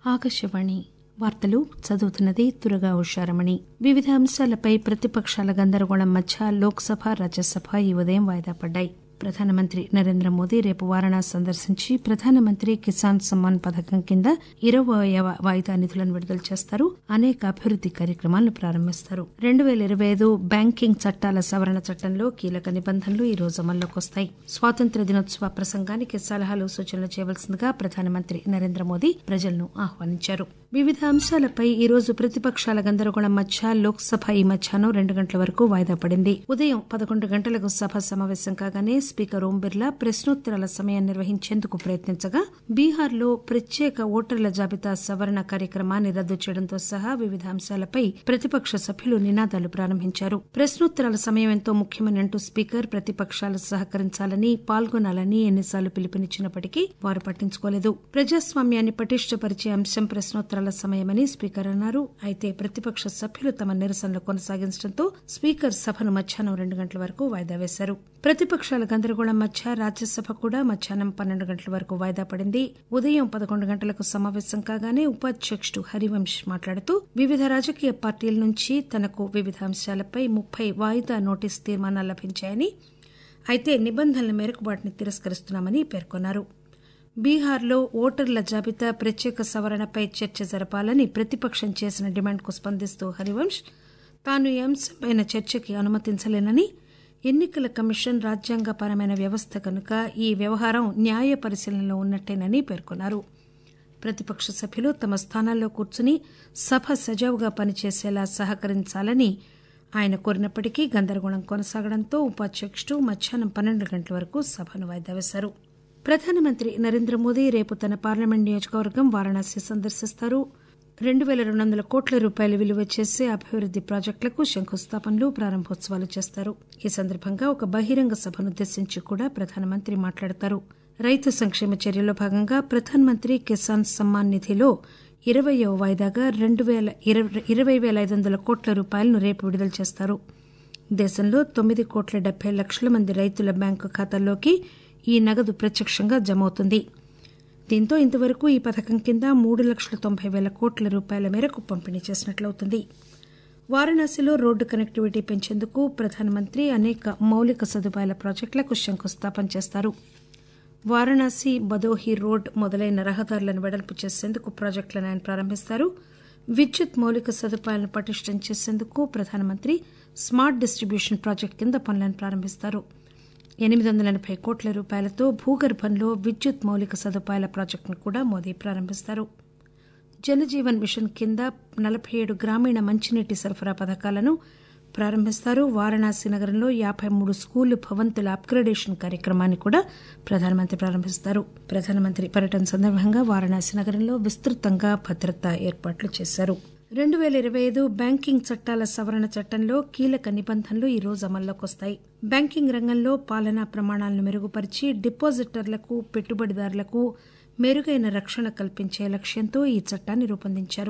ఆకాశవాణి వార్తలు చదువుతున్నది తురగా ఉషారమణి వివిధ అంశాలపై ప్రతిపక్షాల గందరగోళం మధ్య లోక్సభ రాజ్యసభ ఈ ఉదయం వాయిదా పడ్డాయి ప్రధానమంత్రి నరేంద్ర మోదీ రేపు వారణాసి సందర్శించి ప్రధానమంత్రి కిసాన్ సమ్మాన్ పథకం కింద ఇరవయవ వాయిదా నిధులను విడుదల చేస్తారు అనేక అభివృద్ది కార్యక్రమాలను ప్రారంభిస్తారు రెండు పేల ఇరవై ఐదు బ్యాంకింగ్ చట్టాల సవరణ చట్టంలో కీలక నిబంధనలు ఈ రోజు అమల్లోకి వస్తాయి స్వాతంత్ర్య దినోత్సవ ప్రసంగానికి సలహాలు సూచనలు చేయవలసిందిగా ప్రధానమంత్రి నరేంద్ర మోదీ ప్రజలను ఆహ్వానించారు వివిధ అంశాలపై ఈ రోజు ప్రతిపక్షాల గందరగోళం మధ్య లోక్సభ ఈ మధ్యాహ్నం రెండు గంటల వరకు వాయిదా పడింది ఉదయం పదకొండు గంటలకు సభ సమావేశం కాగానే స్పీకర్ ఓం బిర్లా ప్రశ్నోత్తరాల సమయం నిర్వహించేందుకు ప్రయత్నించగా బీహార్లో ప్రత్యేక ఓటర్ల జాబితా సవరణ కార్యక్రమాన్ని రద్దు చేయడంతో సహా వివిధ అంశాలపై ప్రతిపక్ష సభ్యులు నినాదాలు ప్రారంభించారు ప్రశ్నోత్తరాల సమయం ఎంతో ముఖ్యమని అంటూ స్పీకర్ ప్రతిపక్షాలు సహకరించాలని పాల్గొనాలని ఎన్నిసార్లు పిలుపునిచ్చినప్పటికీ వారు పట్టించుకోలేదు ప్రజాస్వామ్యాన్ని పటిష్టపరిచే అంశం ప్రశ్నోత్తరాల సమయమని స్పీకర్ అన్నారు అయితే ప్రతిపక్ష సభ్యులు తమ నిరసనలు కొనసాగించడంతో స్పీకర్ సభను మధ్యాహ్నం రెండు గంటల వరకు వాయిదా వేశారు ప్రతిపక్షాల గందరగోళం మధ్య రాజ్యసభ కూడా మధ్యాహ్నం పన్నెండు గంటల వరకు వాయిదా పడింది ఉదయం పదకొండు గంటలకు సమావేశం కాగానే ఉపాధ్యకుడు హరివంశ్ మాట్లాడుతూ వివిధ రాజకీయ పార్టీల నుంచి తనకు వివిధ అంశాలపై ముప్పై వాయిదా నోటీసు తీర్మానాలు లభించాయని అయితే నిబంధనల మేరకు వాటిని తిరస్కరిస్తున్నామని పేర్కొన్నారు బీహార్లో ఓటర్ల జాబితా ప్రత్యేక సవరణపై చర్చ జరపాలని ప్రతిపక్షం చేసిన డిమాండ్కు స్పందిస్తూ హరివంశ్ తాను ఈ అంశంపై చర్చకి అనుమతించలేనని ఎన్నికల కమిషన్ రాజ్యాంగపరమైన వ్యవస్థ కనుక ఈ వ్యవహారం న్యాయ పరిశీలనలో ఉన్నట్టేనని పేర్కొన్నారు ప్రతిపక్ష సభ్యులు తమ స్థానాల్లో కూర్చుని సభ సజావుగా పనిచేసేలా సహకరించాలని ఆయన కోరినప్పటికీ గందరగోళం కొనసాగడంతో ఉపాధ్యకుడు మధ్యాహ్నం పన్నెండు గంటల వరకు సభను వాయిదా వేశారు ప్రధానమంత్రి నరేంద్ర మోదీ రేపు తన పార్లమెంట్ నియోజకవర్గం వారణాసి సందర్శిస్తారు రెండు పేల రెండు వందల కోట్ల రూపాయల విలువ చేసే అభివృద్ది ప్రాజెక్టులకు శంకుస్థాపనలు ప్రారంభోత్సవాలు చేస్తారు ఈ సందర్భంగా ఒక బహిరంగ సభనుద్దేశించి కూడా ప్రధానమంత్రి మాట్లాడతారు రైతు సంక్షేమ చర్యల్లో భాగంగా ప్రధానమంత్రి కిసాన్ సమ్మాన్ నిధిలో ఇరవయవ వాయిదాగా రెండు పేల ఇరవై పేల ఐదు వందల కోట్ల రూపాయలను రేపు విడుదల చేస్తారు దేశంలో తొమ్మిది కోట్ల డెబ్బై లక్షల మంది రైతుల బ్యాంకు ఖాతాల్లోకి ఈ నగదు ప్రత్యక్షంగా జమ అవుతుంది దీంతో ఇంతవరకు ఈ పథకం కింద మూడు లక్షల తొంభై పేల కోట్ల రూపాయల మేరకు పంపిణీ చేసినట్లవుతుంది వారణాసిలో రోడ్డు కనెక్టివిటీ పెంచేందుకు ప్రధానమంత్రి అనేక మౌలిక సదుపాయాల ప్రాజెక్టులకు శంకుస్థాపన చేస్తారు వారణాసి బదోహి రోడ్ మొదలైన రహదారులను వెడల్పు చేసేందుకు ప్రాజెక్టులను ఆయన ప్రారంభిస్తారు విద్యుత్ మౌలిక సదుపాయాలను పటిష్టం చేసేందుకు ప్రధానమంత్రి స్మార్ట్ డిస్టిబ్యూషన్ ప్రాజెక్టు కింద పనులను ప్రారంభిస్తారు ఎనిమిది వందల ఎనబై కోట్ల రూపాయలతో భూగర్భంలో విద్యుత్ మౌలిక సదుపాయాల ప్రాజెక్టును కూడా మోదీ ప్రారంభిస్తారు జలజీవన్ మిషన్ కింద నలభై ఏడు గ్రామీణ మంచినీటి సరఫరా పథకాలను ప్రారంభిస్తారు వారణాసి నగరంలో యాబై మూడు స్కూలు భవంతుల అప్గ్రేడేషన్ కార్యక్రమాన్ని కూడా ప్రధానమంత్రి ప్రారంభిస్తారు ప్రధానమంత్రి పర్యటన సందర్భంగా వారణాసి నగరంలో విస్తృతంగా భద్రతా ఏర్పాట్లు చేశారు రెండు పేల ఇరవై ఐదు బ్యాంకింగ్ చట్టాల సవరణ చట్టంలో కీలక నిబంధనలు ఈ రోజు అమల్లోకి వస్తాయి బ్యాంకింగ్ రంగంలో పాలనా ప్రమాణాలను మెరుగుపరిచి డిపాజిటర్లకు పెట్టుబడిదారులకు మెరుగైన రక్షణ కల్పించే లక్ష్యంతో ఈ చట్టాన్ని రూపొందించారు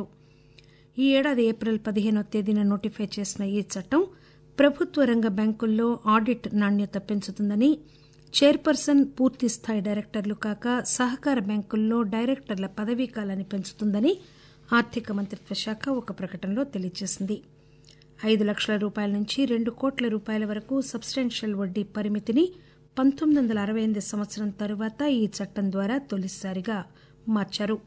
ఈ ఏడాది ఏప్రిల్ పదిహేనో తేదీన నోటిఫై చేసిన ఈ చట్టం ప్రభుత్వ రంగ బ్యాంకుల్లో ఆడిట్ నాణ్యత పెంచుతుందని చైర్పర్సన్ పూర్తిస్థాయి డైరెక్టర్లు కాక సహకార బ్యాంకుల్లో డైరెక్టర్ల పదవీకాలాన్ని పెంచుతుందని ఆర్థిక మంత్రిత్వ శాఖ ఒక ప్రకటనలో తెలియజేసింది ఐదు లక్షల రూపాయల నుంచి రెండు కోట్ల రూపాయల వరకు సబ్స్టాన్షియల్ వడ్డీ పరిమితిని పంతొమ్మిది వందల అరవై ఎనిమిది సంవత్సరం తరువాత ఈ చట్టం ద్వారా తొలిసారిగా మార్చారు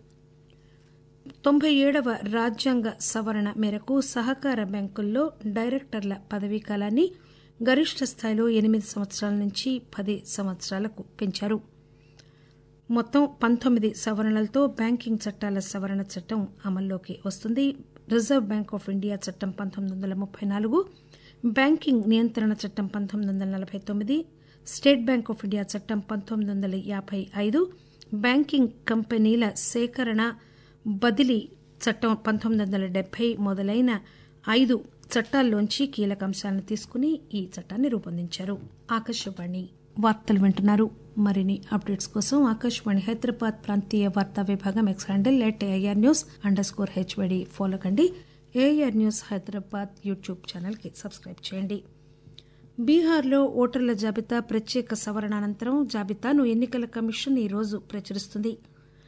తొంభై ఏడవ రాజ్యాంగ సవరణ మేరకు సహకార బ్యాంకుల్లో డైరెక్టర్ల పదవీకాలాన్ని గరిష్ట స్థాయిలో ఎనిమిది సంవత్సరాల నుంచి పది సంవత్సరాలకు పెంచారు మొత్తం పంతొమ్మిది సవరణలతో బ్యాంకింగ్ చట్టాల సవరణ చట్టం అమల్లోకి వస్తుంది రిజర్వ్ బ్యాంక్ ఆఫ్ ఇండియా చట్టం పంతొమ్మిది వందల ముప్పై నాలుగు బ్యాంకింగ్ నియంత్రణ చట్టం పంతొమ్మిది వందల నలభై తొమ్మిది స్టేట్ బ్యాంక్ ఆఫ్ ఇండియా చట్టం పంతొమ్మిది వందల యాభై ఐదు బ్యాంకింగ్ కంపెనీల సేకరణ బదిలీ చట్టం పంతొమ్మిది వందల డెబ్బై మొదలైన ఐదు చట్టాల్లోంచి కీలక అంశాలను తీసుకుని ఈ చట్టాన్ని రూపొందించారు ఆకాశవాణి వార్తలు వింటున్నారు మరిన్ని అప్డేట్స్ కోసం ఆకాశవాణి హైదరాబాద్ ప్రాంతీయ వార్తా విభాగం X handle at AIR news underscore H Y D follow కండి ఏఆర్ న్యూస్ హైదరాబాద్ యూట్యూబ్ ఛానల్కి సబ్స్క్రైబ్ చేయండి బీహార్లో ఓటర్ల జాబితా ప్రత్యేక సవరణ అనంతరం జాబితాను ఎన్నికల కమిషన్ ఈ రోజు ప్రచురిస్తుంది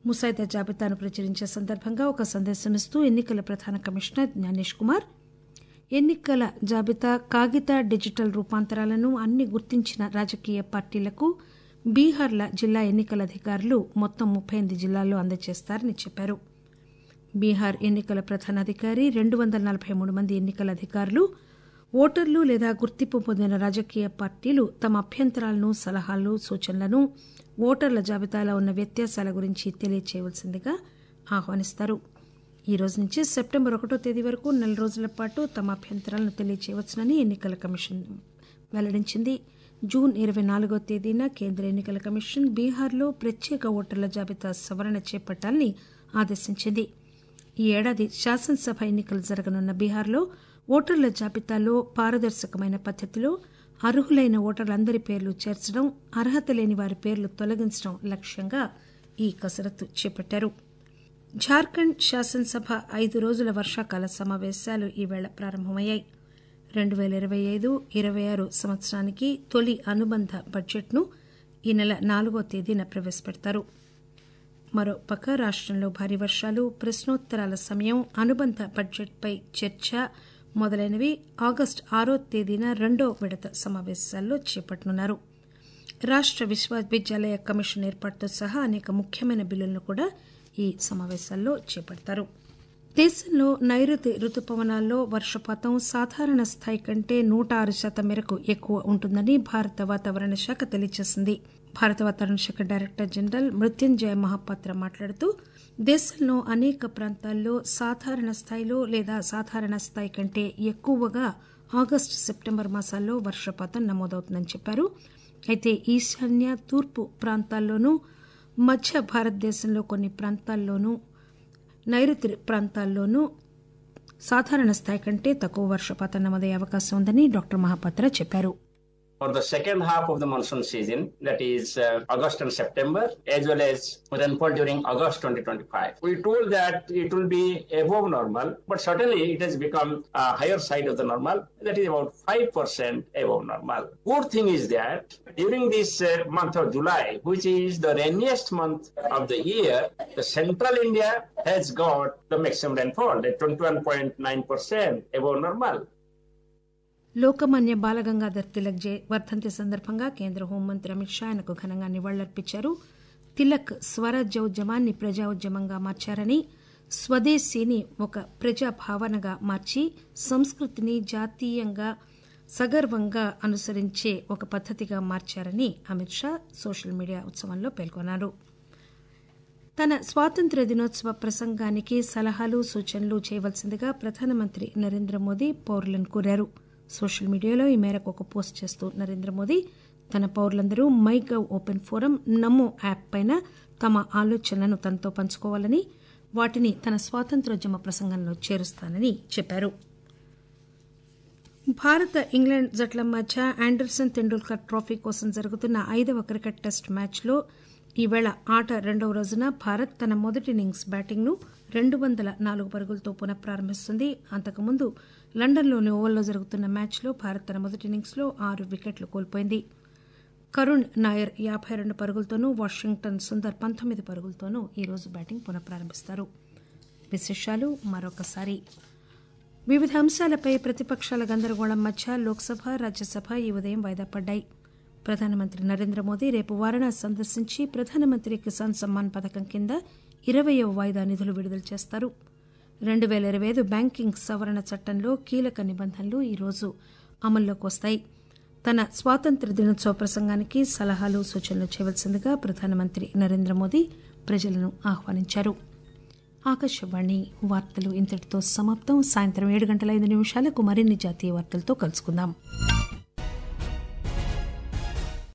ముసాయిదా జాబితాను ప్రచురించే సందర్భంగా ఒక సందేశం ఇస్తూ ఎన్నికల ప్రధాన కమిషనర్ జ్ఞానేష్ కుమార్ ఎన్నికల జాబితా కాగిత డిజిటల్ రూపాంతరాలను అన్ని గుర్తించిన రాజకీయ పార్టీలకు బీహార్ల జిల్లా ఎన్నికల అధికారులు మొత్తం ముప్పై ఎనిమిది జిల్లాల్లో అందజేస్తారని చెప్పారు బీహార్ ఎన్నికల ప్రధానాధికారి రెండు వందల నలభై మూడు మంది ఎన్నికల అధికారులు ఓటర్లు లేదా గుర్తింపు పొందిన రాజకీయ పార్టీలు తమ అభ్యంతరాలను సలహాలు సూచనలను ఓటర్ల జాబితాలో ఉన్న వ్యత్యాసాల గురించి తెలియచేయవలసిందిగా ఆహ్వానిస్తారు ఈ రోజు నుంచి సెప్టెంబర్ ఒకటో తేదీ వరకు నెల రోజుల పాటు తమ అభ్యంతరాలను తెలియచేయవచ్చునని ఎన్నికల కమిషన్ వెల్లడించింది జూన్ ఇరవై నాలుగో తేదీన కేంద్ర ఎన్నికల కమిషన్ బీహార్లో ప్రత్యేక ఓటర్ల జాబితా సవరణ చేపట్టాలని ఆదేశించింది ఈ ఏడాది శాసనసభ ఎన్నికలు జరగనున్న బీహార్లో ఓటర్ల జాబితాలో పారదర్శకమైన పద్దతిలో అర్హులైన ఓటర్లందరి పేర్లు చేర్చడం అర్హత లేని వారి పేర్లు తొలగించడం లక్ష్యంగా ఈ కసరత్తు చేపట్టారు జార్ఖండ్ శాసనసభ ఐదు రోజుల వర్షాకాల సమావేశాలు ఈవేళ ప్రారంభమయ్యాయి రెండు పేల ఇరవై ఐదు ఇరవై ఆరు సంవత్సరానికి తొలి అనుబంధ బడ్జెట్ను ఈ నెల నాలుగో తేదీన ప్రవేశపెడతారు మరోపక్క రాష్టంలో భారీ వర్షాలు ప్రశ్నోత్తరాల సమయం అనుబంధ బడ్జెట్పై చర్చ మొదలైనవి ఆగస్టు ఆరో తేదీన రెండో విడత సమావేశాల్లో చేపట్టనున్నారు రాష్ట విశ్వవిద్యాలయ కమిషన్ ఏర్పాటుతో సహా అనేక ముఖ్యమైన బిల్లులను కూడా ఈ సమావేశాల్లో చేపడతారు దేశంలో నైరుతి రుతుపవనాల్లో వర్షపాతం సాధారణ స్థాయి కంటే నూట ఆరు శాతం మేరకు ఎక్కువ ఉంటుందని భారత వాతావరణ శాఖ తెలియజేసింది భారత వాతావరణ శాఖ డైరెక్టర్ జనరల్ మృత్యుంజయ మహాపాత్ర మాట్లాడుతూ దేశంలో అనేక ప్రాంతాల్లో సాధారణ స్థాయిలో లేదా సాధారణ స్థాయి కంటే ఎక్కువగా ఆగస్టు సెప్టెంబర్ మాసాల్లో వర్షపాతం నమోదవుతుందని చెప్పారు అయితే ఈశాన్య తూర్పు ప్రాంతాల్లోనూ మధ్య భారతదేశంలో కొన్ని ప్రాంతాల్లోనూ నైరుతి ప్రాంతాల్లోనూ సాధారణ స్థాయి కంటే తక్కువ వర్షపాతం నమోదయ్యే అవకాశం ఉందని డాక్టర్ మహాపాత్ర చెప్పారు for the second half of the monsoon season, that is uh, August and September, as well as rainfall during August 2025. We told that it will be above normal, but certainly it has become a higher side of the normal, that is about 5% above normal. Good thing is that during this uh, month of July, which is the rainiest month of the year, the central India has got the maximum rainfall, at 21.9% above normal. Lokmanya Balgangadhar Tilak జే వర్ధంతి సందర్భంగా కేంద్ర హోంమంత్రి అమిత్ షా ఆయనకు ఘనంగా నివాళులర్పించారు తిలక్ స్వరాజ్య ఉద్యమాన్ని ప్రజా ఉద్యమంగా మార్చారని స్వదేశీని ఒక ప్రజా భావనగా మార్చి సంస్కృతిని జాతీయంగా సగర్వంగా అనుసరించే ఒక పద్దతిగా మార్చారని అమిత్ షా సోషల్ మీడియా ఉత్సవంలో పేర్కొన్నారు తన స్వాతంత్ర్య దినోత్సవ ప్రసంగానికి సలహాలు సూచనలు చేయవలసిందిగా ప్రధానమంత్రి నరేంద్ర మోదీ పౌరులను కోరారు సోషల్ మీడియాలో ఈ మేరకు ఒక పోస్ట్ చేస్తూ నరేంద్ర మోదీ తన పౌరులందరూ MyGov open forum NaMo app పైన తమ ఆలోచనలను తనతో పంచుకోవాలని వాటిని తన స్వాతంత్ర్యోద్యమ ప్రసంగంలో చేరుస్తానని చెప్పారు భారత ఇంగ్లాండ్ జట్ల మధ్య ఆండర్సన్ తెండూల్కర్ ట్రోఫీ కోసం జరుగుతున్న ఐదవ క్రికెట్ టెస్ట్ మ్యాచ్లో ఈవేళ ఆట రెండవ రోజున భారత్ తన మొదటి ఇన్నింగ్స్ బ్యాటింగ్ను రెండు వందల నాలుగు పరుగులతో పునః ప్రారంభిస్తుంది అంతకుముందు లండన్లోని ఓవల్లో జరుగుతున్న మ్యాచ్లో భారత్ తన మొదటి ఇన్నింగ్స్లో ఆరు వికెట్లు కోల్పోయింది కరుణ్ నాయర్ యాబై రెండు పరుగులతోనూ వాషింగ్టన్ సుందర్ పంతొమ్మిది పరుగులతోనూ ఈరోజు బ్యాటింగ్ పునః ప్రారంభిస్తారు విశేషాలు మరొకసారి వివిధ అంశాలపై ప్రతిపక్షాల గందరగోళం మధ్య లోక్సభ రాజ్యసభ ఈ ఉదయం వాయిదా పడ్డాయి ప్రధానమంత్రి నరేంద్ర మోదీ రేపు వారణాసి సందర్శించి ప్రధానమంత్రి కిసాన్ సమ్మాన్ పథకం కింద ఇరవయవ వాయిదా నిధులు విడుదల చేస్తారు రెండు పేల ఇరవై ఐదు బ్యాంకింగ్ సవరణ చట్టంలో కీలక నిబంధనలు ఈరోజు అమల్లోకి వస్తాయి తన స్వాతంత్ర దినోత్సవ ప్రసంగానికి సలహాలు సూచనలు చేయవలసిందిగా ప్రధానమంత్రి నరేంద్ర మోదీ ప్రజలను ఆహ్వానించారు ఆకాశవాణి వార్తలు ఇంతటితో సమాప్తం సాయంత్రం ఏడు గంటల ఐదు నిమిషాలకు మరిన్ని జాతీయ వార్తలతో కలుసుకుందాం